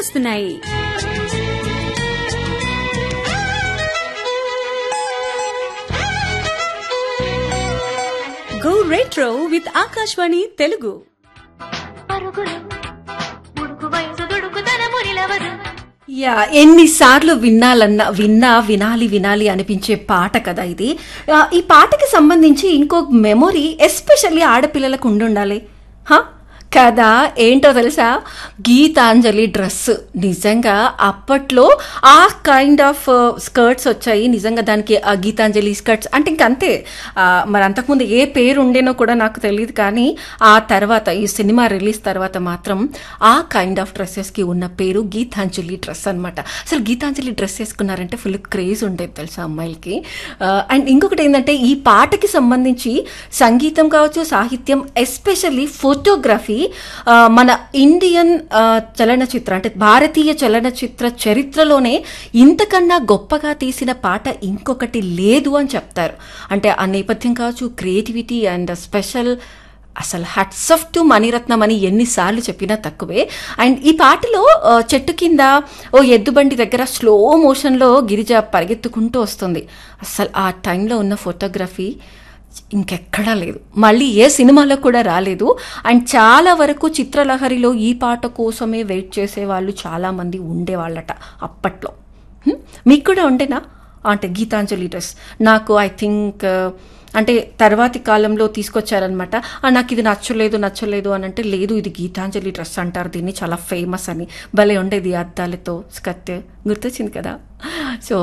గుర్తుకొస్తున్నాయి go retro with Akashvani Telugu పరుగులు ఉడుకు వయసు దుడుకుతన మురిలవదు యా ఎన్నిసార్లు వినాలన్నా విన్నా వినాలి వినాలి అనిపించే పాట కదా ఇది ఆ, ఈ పాటకి సంబంధించి ఇంకో మెమొరీ ఎస్పెషల్లీ ఆడపిల్లలకు ఉండుండాలి హా కదా ఏంటో తెలుసా గీతాంజలి డ్రెస్ నిజంగా అప్పట్లో ఆ కైండ్ ఆఫ్ స్కర్ట్స్ వచ్చాయి నిజంగా దానికి ఆ గీతాంజలి స్కర్ట్స్ అంటే ఇంకంతే ఆ, మరి అంతకుముందు ఏ పేరు ఉండేనో కూడా నాకు తెలియదు కానీ ఆ తర్వాత ఈ సినిమా రిలీజ్ తర్వాత మాత్రం ఆ కైండ్ ఆఫ్ డ్రెస్సెస్కి ఉన్న పేరు గీతాంజలి డ్రెస్ అన్నమాట అసలు గీతాంజలి డ్రెస్ వేసుకున్నారంటే ఫుల్ క్రేజ్ ఉండేది తెలుసా అమ్మాయిలకి అండ్ ఇంకొకటి ఏంటంటే ఈ పాటకి సంబంధించి సంగీతం కావచ్చు సాహిత్యం ఎస్పెషల్లీ ఫోటోగ్రఫీ మన ఇండియన్ ఆ, చలనచిత్ర అంటే భారతీయ చలనచిత్ర చరిత్రలోనే ఇంతకన్నా గొప్పగా తీసిన పాట ఇంకొకటి లేదు అని చెప్తారు అంటే ఆ నేపథ్యం కావచ్చు క్రియేటివిటీ అండ్ స్పెషల్ అసలు హట్స్ ఆఫ్ టు మణిరత్నం అని ఎన్నిసార్లు చెప్పినా తక్కువే అండ్ ఈ పాటలో ఆ, చెట్టు కింద ఓ ఎద్దుబండి దగ్గర స్లో మోషన్లో గిరిజ పరిగెత్తుకుంటూ వస్తుంది అసలు ఆ టైంలో ఉన్న ఫోటోగ్రఫీ ఇంకెక్కడా లేదు మళ్ళీ ఏ సినిమాలో కూడా రాలేదు అండ్ చాలా వరకు చిత్రలహరిలో ఈ పాట కోసమే వెయిట్ చేసే వాళ్ళు చాలామంది ఉండేవాళ్ళట అప్పట్లో హ్మ్? మీకు కూడా ఉండేనా అంటే గీతాంజలి డ్రెస్ నాకు ఐ థింక్ అంటే తర్వాతి కాలంలో తీసుకొచ్చారనమాట నాకు ఇది నచ్చలేదు నచ్చలేదు అని అంటే లేదు ఇది గీతాంజలి డ్రెస్ అంటారు దీన్ని చాలా ఫేమస్ అని భలే ఉండేది అద్దాలతో స్కర్ట్ గుర్తొచ్చింది కదా సో